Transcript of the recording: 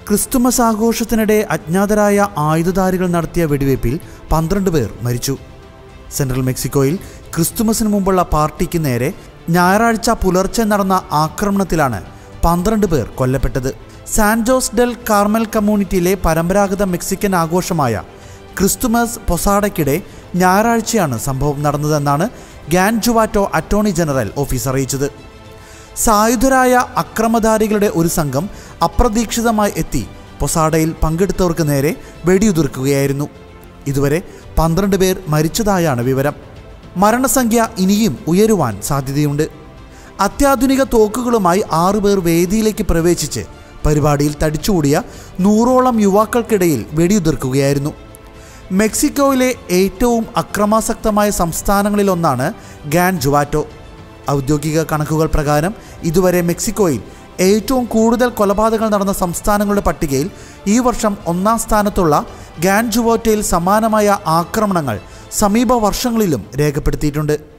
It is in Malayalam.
ക്രിസ്തുമസ് ആഘോഷത്തിനിടെ അജ്ഞാതരായ ആയുധധാരികൾ നടത്തിയ വെടിവയ്പിൽ പന്ത്രണ്ട് പേർ മരിച്ചു സെൻട്രൽ മെക്സിക്കോയിൽ ക്രിസ്തുമസിന് മുമ്പുള്ള പാർട്ടിക്ക് നേരെ ഞായറാഴ്ച പുലർച്ചെ നടന്ന ആക്രമണത്തിലാണ് പന്ത്രണ്ട് പേർ കൊല്ലപ്പെട്ടത് സാൻ ജോസ് ഡെൽ കാർമൽ കമ്മ്യൂണിറ്റിയിലെ പരമ്പരാഗത മെക്സിക്കൻ ആഘോഷമായ ക്രിസ്തുമസ് പൊസാഡയ്ക്കിടെ ഞായറാഴ്ചയാണ് സംഭവം നടന്നതെന്നാണ് Guanajuato attorney general office അറിയിച്ചത് സായുധരായ അക്രമധാരികളുടെ ഒരു സംഘം അപ്രതീക്ഷിതമായി എത്തി പൊസാഡയിൽ പങ്കെടുത്തവർക്ക് നേരെ വെടിയുതിർക്കുകയായിരുന്നു ഇതുവരെ പന്ത്രണ്ട് പേർ മരിച്ചതായാണ് വിവരം മരണസംഖ്യ ഇനിയും ഉയരുവാൻ സാധ്യതയുണ്ട് അത്യാധുനിക തോക്കുകളുമായി ആറുപേർ വേദിയിലേക്ക് പ്രവേശിച്ച് പരിപാടിയിൽ തടിച്ചുകൂടിയ നൂറോളം യുവാക്കൾക്കിടയിൽ വെടിയുതിർക്കുകയായിരുന്നു മെക്സിക്കോയിലെ ഏറ്റവും അക്രമാസക്തമായ സംസ്ഥാനങ്ങളിലൊന്നാണ് ഗാൻ ജുവാറ്റോ ഔദ്യോഗിക കണക്കുകൾ പ്രകാരം ഇതുവരെ മെക്സിക്കോയിൽ ഏറ്റവും കൂടുതൽ കൊലപാതകങ്ങൾ നടന്ന സംസ്ഥാനങ്ങളുടെ പട്ടികയിൽ ഈ വർഷം ഒന്നാം സ്ഥാനത്തുള്ള ഗാൻ ജുവോറ്റയിൽ സമാനമായ ആക്രമണങ്ങൾ സമീപ വർഷങ്ങളിലും രേഖപ്പെടുത്തിയിട്ടുണ്ട്